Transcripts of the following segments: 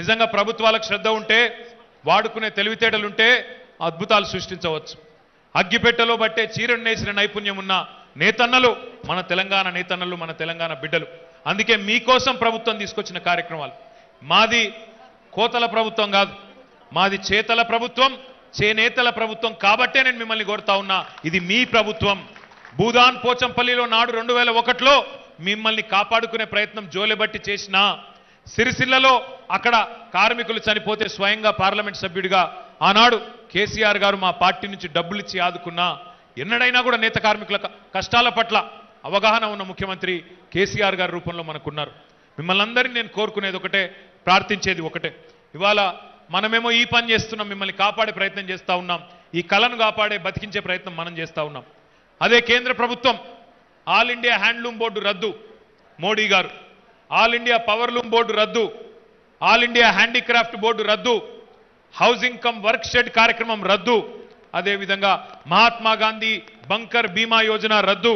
నిజంగా ప్రభుత్వాలకు శ్రద్ధ ఉంటే వాడుకునే తెలివితేటలుంటే అద్భుతాలు సృష్టించవచ్చు అగ్గిపెట్టెలో బట్టే చీరను నేసిన నైపుణ్యం ఉన్న నేతన్నలు మన తెలంగాణ నేతన్నలు మన తెలంగాణ బిడ్డలు అందుకే మీకోసం ప్రభుత్వం తీసుకొచ్చిన కార్యక్రమాలు మాది కోతల ప్రభుత్వం కాదు మాది చేతల ప్రభుత్వం చేనేతల ప్రభుత్వం కాబట్టే నేను మిమ్మల్ని కోరుతా ఉన్నా ఇది మీ ప్రభుత్వం భూదాన్ పోచంపల్లిలో నాడు రెండు వేల ఒకటిలో మిమ్మల్ని కాపాడుకునే ప్రయత్నం జోలెబట్టి చేసిన సిరిసిల్లలో అక్కడ కార్మికులు చనిపోతే స్వయంగా పార్లమెంట్ సభ్యుడిగా ఆనాడు కేసీఆర్ గారు మా పార్టీ నుంచి డబ్బులు ఇచ్చి ఆదుకున్నా ఎన్నడైనా కూడా నేత కార్మికుల క- కష్టాల పట్ల అవగాహన ఉన్న ముఖ్యమంత్రి కేసీఆర్ గారి రూపంలో మనకున్నారు మిమ్మల్ని అందరినీ నేను కోరుకునేది ఒకటే ప్రార్థించేది ఒకటే ఇవాళ మనమేమో ఈ పని చేస్తున్నాం మిమ్మల్ని కాపాడే ప్రయత్నం చేస్తా ఉన్నాం ఈ కళను కాపాడే బతికించే ప్రయత్నం మనం చేస్తా ఉన్నాం అదే కేంద్ర ప్రభుత్వం ఆల్ ఇండియా హ్యాండ్లూమ్ బోర్డు రద్దు మోడీ గారు ఆల్ ఇండియా పవర్లూమ్ బోర్డు రద్దు ఆల్ ఇండియా హ్యాండీక్రాఫ్ట్ బోర్డు రద్దు హౌసింగ్ కమ్ వర్క్ షెడ్ కార్యక్రమం రద్దు అదేవిధంగా మహాత్మా గాంధీ బంకర్ బీమా యోజన రద్దు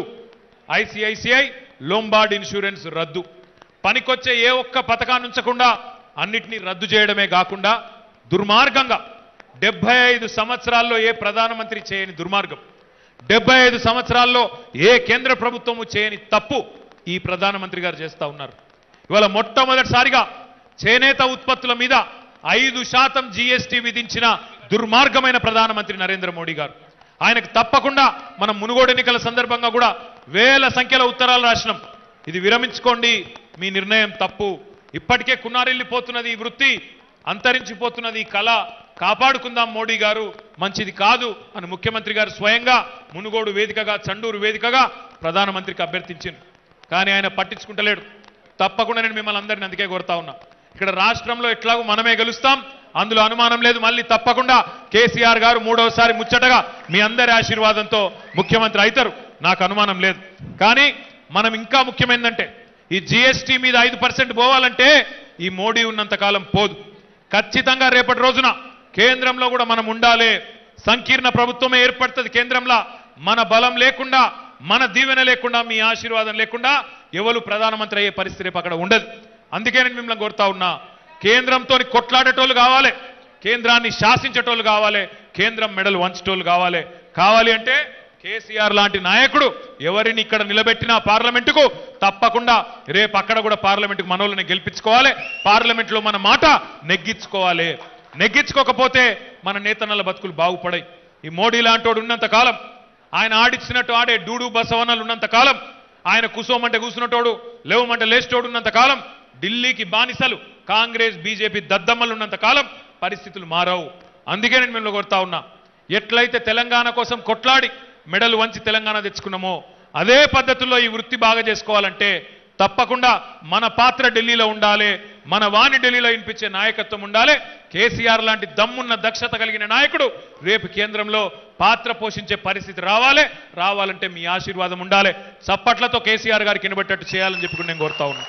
ఐసిఐసిఐ లోంబార్డ్ ఇన్సూరెన్స్ రద్దు పనికొచ్చే ఏ ఒక్క పథకాన్ని ఉంచకుండా అన్నిటినీ రద్దు చేయడమే కాకుండా దుర్మార్గంగా డెబ్బై ఐదు సంవత్సరాల్లో ఏ ప్రధానమంత్రి చేయని దుర్మార్గం డెబ్బై ఐదు సంవత్సరాల్లో ఏ కేంద్ర ప్రభుత్వము చేయని తప్పు ఈ ప్రధానమంత్రి గారు చేస్తా ఉన్నారు ఇవాళ మొట్టమొదటిసారిగా చేనేత ఉత్పత్తుల మీద ఐదు శాతం జీఎస్టీ విధించిన దుర్మార్గమైన ప్రధానమంత్రి నరేంద్ర మోడీ గారు ఆయనకు తప్పకుండా మనం మునుగోడు ఎన్నికల సందర్భంగా కూడా వేల సంఖ్యలో ఉత్తరాలు రాసినాం ఇది విరమించుకోండి మీ నిర్ణయం తప్పు ఇప్పటికే కున్నారెళ్ళిపోతున్నది ఈ వృత్తి అంతరించిపోతున్నది ఈ కళ కాపాడుకుందాం మోడీ గారు మంచిది కాదు అని ముఖ్యమంత్రి గారు స్వయంగా మునుగోడు వేదికగా చండూరు వేదికగా ప్రధానమంత్రికి అభ్యర్థించింది కానీ ఆయన పట్టించుకుంటలేడు తప్పకుండా నేను మిమ్మల్ని అందరిని అందుకే కోరుతా ఉన్నా ఇక్కడ రాష్ట్రంలో ఎట్లాగో మనమే గెలుస్తాం అందులో అనుమానం లేదు మళ్ళీ తప్పకుండా కేసీఆర్ గారు మూడవసారి ముచ్చటగా మీ అందరి ఆశీర్వాదంతో ముఖ్యమంత్రి అవుతారు నాకు అనుమానం లేదు కానీ మనం ఇంకా ముఖ్యమైందంటే ఈ జీఎస్టీ మీద ఐదు పర్సెంట్ పోవాలంటే ఈ మోడీ ఉన్నంత కాలం పోదు ఖచ్చితంగా రేపటి రోజున కేంద్రంలో కూడా మనం ఉండాలి సంకీర్ణ ప్రభుత్వమే ఏర్పడుతుంది కేంద్రంలో మన బలం లేకుండా మన దీవెన లేకుండా మీ ఆశీర్వాదం లేకుండా ఎవరు ప్రధానమంత్రి అయ్యే పరిస్థితి రేపు అక్కడ ఉండదు అందుకే నేను మిమ్మల్ని కోరుతా ఉన్నా కేంద్రంతో కొట్లాడేటోళ్ళు కావాలి కేంద్రాన్ని శాసించేటోళ్ళు కావాలి కేంద్రం మెడలు వంచేటోళ్ళు కావాలి కావాలి అంటే కేసీఆర్ లాంటి నాయకుడు ఎవరిని ఇక్కడ నిలబెట్టినా పార్లమెంటుకు తప్పకుండా రేపు అక్కడ కూడా పార్లమెంటుకు మనోళ్ళని గెలిపించుకోవాలి పార్లమెంట్లో మన మాట నెగ్గించుకోవాలి నెగ్గించుకోకపోతే మన నేతన్నల బతుకులు బాగుపడాయి ఈ మోడీ లాంటోడు ఉన్నంత కాలం ఆయన ఆడిచ్చినట్టు ఆడే డూడు బసవన్నలు ఉన్నంత కాలం ఆయన కూసోమంటే కూసున్నటోడు లేవమంటే లేచేటోడు ఉన్నంత కాలం ఢిల్లీకి బానిసలు కాంగ్రెస్ బీజేపీ దద్దమ్మలు ఉన్నంత కాలం పరిస్థితులు మారవు అందుకే నేను మిమ్మల్ని కోరుతా ఉన్నా ఎట్లయితే తెలంగాణ కోసం కొట్లాడి మెడలు వంచి తెలంగాణ తెచ్చుకున్నామో అదే పద్ధతుల్లో ఈ వృత్తి బాగా చేసుకోవాలంటే తప్పకుండా మన పాత్ర ఢిల్లీలో ఉండాలి మన వాణి ఢిల్లీలో వినిపించే నాయకత్వం ఉండాలి కేసీఆర్ లాంటి దమ్మున్న దక్షత కలిగిన నాయకుడు రేపు కేంద్రంలో పాత్ర పోషించే పరిస్థితి రావాలి రావాలంటే మీ ఆశీర్వాదం ఉండాలి చప్పట్లతో కేసీఆర్ గారికి వినబెట్టట్టు చేయాలని చెప్పి కూడా నేను కోరుతా ఉన్నా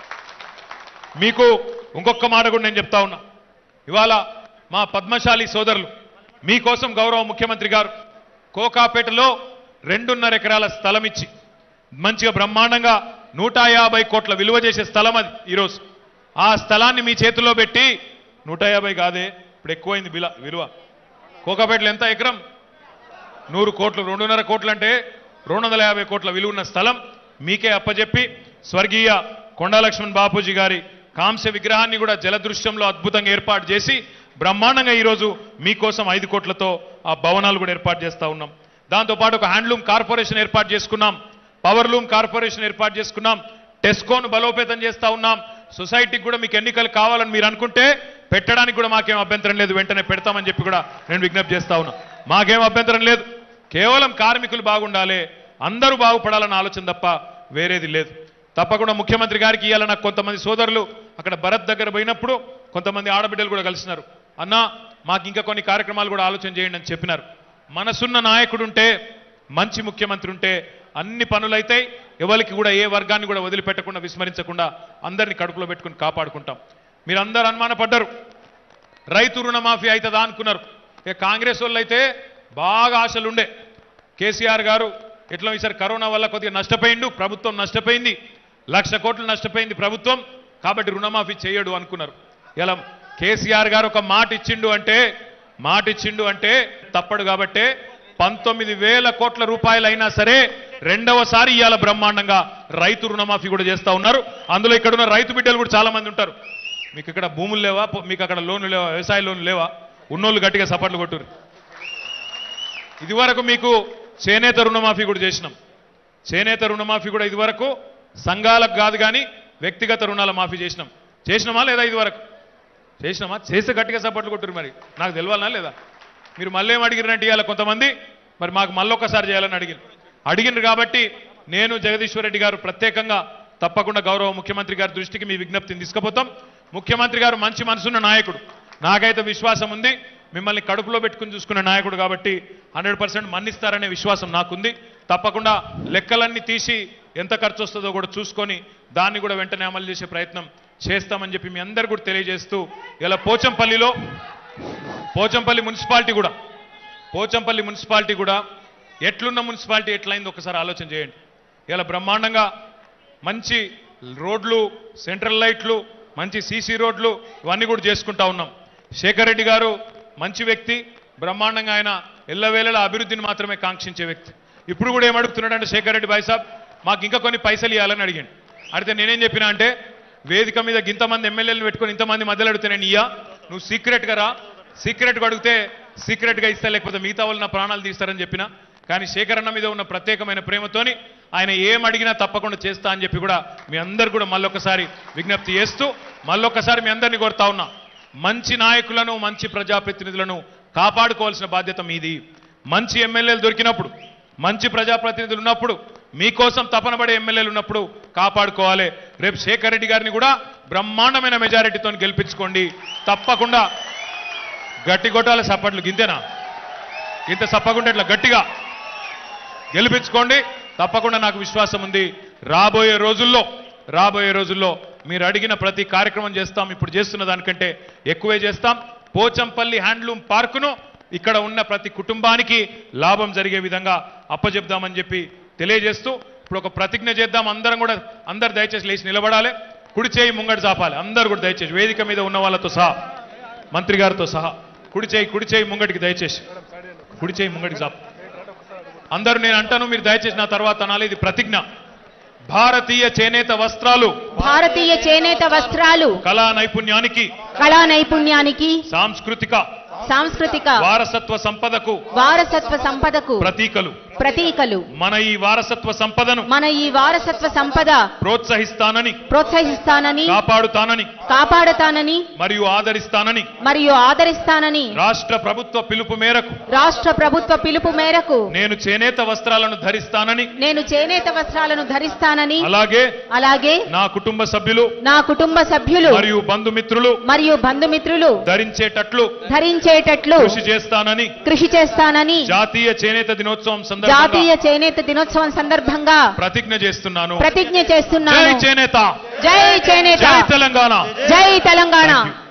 మీకు ఇంకొక మాట కూడా నేను చెప్తా ఉన్నా ఇవాళ మా పద్మశాలి సోదరులు మీకోసం గౌరవ ముఖ్యమంత్రి గారు కోకాపేటలో రెండున్నర ఎకరాల స్థలం ఇచ్చి మంచిగా బ్రహ్మాండంగా నూట యాభై కోట్ల విలువ చేసే స్థలం అది ఈరోజు ఆ స్థలాన్ని మీ చేతిలో పెట్టి నూట యాభై కాదే ఇప్పుడు ఎక్కువైంది విల విలువ కోకాపేటలో ఎంత ఎకరం నూరు కోట్లు రెండున్నర కోట్లు అంటే రెండు వందల యాభై కోట్ల విలువ ఉన్న స్థలం మీకే అప్పజెప్పి స్వర్గీయ కొండా లక్ష్మణ్ బాపూజీ గారి కాంస్య విగ్రహాన్ని కూడా జలదృశ్యంలో అద్భుతంగా ఏర్పాటు చేసి బ్రహ్మాండంగా ఈరోజు మీకోసం ఐదు కోట్లతో ఆ భవనాలు కూడా ఏర్పాటు చేస్తా ఉన్నాం దాంతోపాటు ఒక హ్యాండ్లూమ్ కార్పొరేషన్ ఏర్పాటు చేసుకున్నాం పవర్ లూమ్ కార్పొరేషన్ ఏర్పాటు చేసుకున్నాం టెస్కోను బలోపేతం చేస్తా ఉన్నాం సొసైటీకి కూడా మీకు ఎన్నికలు కావాలని మీరు అనుకుంటే పెట్టడానికి కూడా మాకేం అభ్యంతరం లేదు వెంటనే పెడతామని చెప్పి కూడా నేను విజ్ఞప్తి చేస్తా ఉన్నా మాకేం అభ్యంతరం లేదు కేవలం కార్మికులు బాగుండాలి అందరూ బాగుపడాలన్న ఆలోచన తప్ప వేరేది లేదు తప్పకుండా ముఖ్యమంత్రి గారికి ఇవ్వాల నాకు కొంతమంది సోదరులు అక్కడ భరత్ దగ్గర పోయినప్పుడు కొంతమంది ఆడబిడ్డలు కూడా కలిసినారు అన్నా మాకు ఇంకా కొన్ని కార్యక్రమాలు కూడా ఆలోచన చేయండి అని చెప్పినారు మనసున్న నాయకుడు ఉంటే మంచి ముఖ్యమంత్రి ఉంటే అన్ని పనులైతాయి ఎవరికి కూడా ఏ వర్గాన్ని కూడా వదిలిపెట్టకుండా విస్మరించకుండా అందరినీ కడుపులో పెట్టుకుని కాపాడుకుంటాం మీరు అందరు అనుమానపడ్డారు రైతు రుణమాఫీ అవుతుందా అనుకున్నారు ఇక కాంగ్రెస్ వాళ్ళు అయితే బాగా ఆశలు ఉండే కేసీఆర్ గారు ఎట్లా ఈసారి కరోనా వల్ల కొద్దిగా నష్టపోయిండు ప్రభుత్వం నష్టపోయింది లక్ష కోట్లు నష్టపోయింది ప్రభుత్వం కాబట్టి రుణమాఫీ చేయడు అనుకున్నారు ఇలా కేసీఆర్ గారు ఒక మాట ఇచ్చిండు అంటే మాట ఇచ్చిండు అంటే తప్పడు కాబట్టే పంతొమ్మిది వేల కోట్ల రూపాయలు అయినా సరే రెండవసారి ఇవాళ బ్రహ్మాండంగా రైతు రుణమాఫీ కూడా చేస్తా ఉన్నారు అందులో ఇక్కడ ఉన్న రైతు బిడ్డలు కూడా చాలా మంది ఉంటారు మీకు ఇక్కడ భూములు లేవా పో- మీకు అక్కడ లోన్లు లేవా వ్యవసాయ లోన్లు లేవా ఉన్నోళ్ళు గట్టిగా సపట్లు కొట్టురు ఇదివరకు మీకు చేనేత రుణమాఫీ కూడా చేసినాం చేనేత రుణమాఫీ కూడా ఇదివరకు సంఘాలకు కాదు కానీ వ్యక్తిగత రుణాల మాఫీ చేసినాం చేసినామా లేదా ఇదివరకు చేసినామా చేస్తే గట్టిగా సపోర్ట్లు కొట్టురు మరి నాకు తెలియాలనా లేదా మీరు మళ్ళీ ఏం అడిగిరంటే ఇవాళ కొంతమంది మరి మాకు మళ్ళొక్కసారి చేయాలని అడిగిన అడిగినారు కాబట్టి నేను జగదీశ్వర్ రెడ్డి గారు ప్రత్యేకంగా తప్పకుండా గౌరవ ముఖ్యమంత్రి గారి దృష్టికి మీ విజ్ఞప్తిని తీసుకుపోతాం ముఖ్యమంత్రి గారు మంచి మనసున్న నాయకుడు నాకైతే విశ్వాసం ఉంది మిమ్మల్ని కడుపులో పెట్టుకుని చూసుకునే నాయకుడు కాబట్టి హండ్రెడ్ పర్సెంట్ మన్నిస్తారనే విశ్వాసం నాకుంది తప్పకుండా లెక్కలన్నీ తీసి ఎంత ఖర్చు వస్తుందో కూడా చూసుకొని దాన్ని కూడా వెంటనే అమలు చేసే ప్రయత్నం చేస్తామని చెప్పి మీ అందరు కూడా తెలియజేస్తూ ఇలా పోచంపల్లిలో పోచంపల్లి మున్సిపాలిటీ కూడా పోచంపల్లి మున్సిపాలిటీ కూడా ఎట్లున్న మున్సిపాలిటీ ఎట్లయింది ఒకసారి ఆలోచన చేయండి ఇలా బ్రహ్మాండంగా మంచి రోడ్లు సెంట్రల్ లైట్లు మంచి సీసీ రోడ్లు ఇవన్నీ కూడా చేసుకుంటా ఉన్నాం శేఖర్ రెడ్డి గారు మంచి వ్యక్తి బ్రహ్మాండంగా ఆయన ఎల్లవేళలా అభివృద్ధిని మాత్రమే కాంక్షించే వ్యక్తి ఇప్పుడు కూడా ఏమడుగుతున్నాడంటే శేఖర్ రెడ్డి బాయ్ సాబ్ మాకు ఇంకా కొన్ని పైసలు ఇవ్వాలని అడిగాడు అడిగితే నేనేం చెప్పినా అంటే వేదిక మీద ఇంతమంది ఎమ్మెల్యేలు పెట్టుకొని ఇంతమంది మధ్యలో అడిగితే నేను ఇయ్యా నువ్వు సీక్రెట్గా రా సీక్రెట్గా అడిగితే సీక్రెట్గా ఇస్తా లేకపోతే మిగతా వాళ్ళు నా ప్రాణాలు తీస్తారని చెప్పిన కానీ శేఖర్ అన్న మీద ఉన్న ప్రత్యేకమైన ప్రేమతోని ఆయన ఏం అడిగినా తప్పకుండా చేస్తా అని చెప్పి కూడా మీ అందరు కూడా మళ్ళొకసారి విజ్ఞప్తి చేస్తూ మళ్ళొకసారి మీ అందరినీ కోరుతా ఉన్నా మంచి నాయకులను మంచి ప్రజాప్రతినిధులను కాపాడుకోవాల్సిన బాధ్యత మీది మంచి ఎమ్మెల్యేలు దొరికినప్పుడు మంచి ప్రజాప్రతినిధులు ఉన్నప్పుడు మీకోసం తపన పడే ఎమ్మెల్యేలు ఉన్నప్పుడు కాపాడుకోవాలి రేపు శేఖర్ రెడ్డి గారిని కూడా బ్రహ్మాండమైన మెజారిటీతో గెలిపించుకోండి తప్పకుండా గట్టి కొట్టాలి సప్పట్లు గింతేనా ఇంత సప్పకుండా ఇట్లా గట్టిగా గెలిపించుకోండి తప్పకుండా నాకు విశ్వాసం ఉంది రాబోయే రోజుల్లో రాబోయే రోజుల్లో మీరు అడిగిన ప్రతి కార్యక్రమం చేస్తాం ఇప్పుడు చేస్తున్న దానికంటే ఎక్కువే చేస్తాం పోచంపల్లి హ్యాండ్లూమ్ పార్కును ఇక్కడ ఉన్న ప్రతి కుటుంబానికి లాభం జరిగే విధంగా అప్పచెప్దామని చెప్పి తెలియజేస్తూ ఇప్పుడు ఒక ప్రతిజ్ఞ చేద్దాం అందరం కూడా అందరు దయచేసి లేచి నిలబడాలి కుడి చేయి ముంగడు చాపాలి అందరు కూడా దయచేసి వేదిక మీద ఉన్న వాళ్ళతో సహా మంత్రి గారితో సహా కుడి చేయి కుడి చేయి ముంగడికి దయచేసి కుడి చేయి ముంగడికి చాపు అందరూ నేను అంటాను మీరు దయచేసి నా తర్వాత అనాలి ఇది ప్రతిజ్ఞ భారతీయ చేనేత వస్త్రాలు భారతీయ చేనేత వస్త్రాలు కళా నైపుణ్యానికి కళా నైపుణ్యానికి సాంస్కృతిక సాంస్కృతిక వారసత్వ సంపదకు వారసత్వ సంపదకు ప్రతీకలు ప్రతీకలు మన ఈ వారసత్వ సంపదను మన ఈ వారసత్వ సంపద ప్రోత్సహిస్తానని ప్రోత్సహిస్తానని కాపాడుతానని కాపాడతానని మరియు ఆదరిస్తానని మరియు ఆదరిస్తానని రాష్ట్ర ప్రభుత్వ పిలుపు మేరకు రాష్ట్ర ప్రభుత్వ పిలుపు మేరకు నేను చేనేత వస్త్రాలను ధరిస్తానని నేను చేనేత వస్త్రాలను ధరిస్తానని అలాగే అలాగే నా కుటుంబ సభ్యులు నా కుటుంబ సభ్యులు మరియు బంధుమిత్రులు మరియు బంధుమిత్రులు ధరించేటట్లు ధరించేటట్లు కృషి చేస్తానని కృషి చేస్తానని జాతీయ చేనేత దినోత్సవం సందర్భంగా జాతీయ చేనేత దినోత్సవం సందర్భంగా ప్రతిజ్ఞ చేస్తున్నాను ప్రతిజ్ఞ జై చేస్తున్నాను చేనేత జై చేనేత జై తెలంగాణ జై తెలంగాణ Thank you.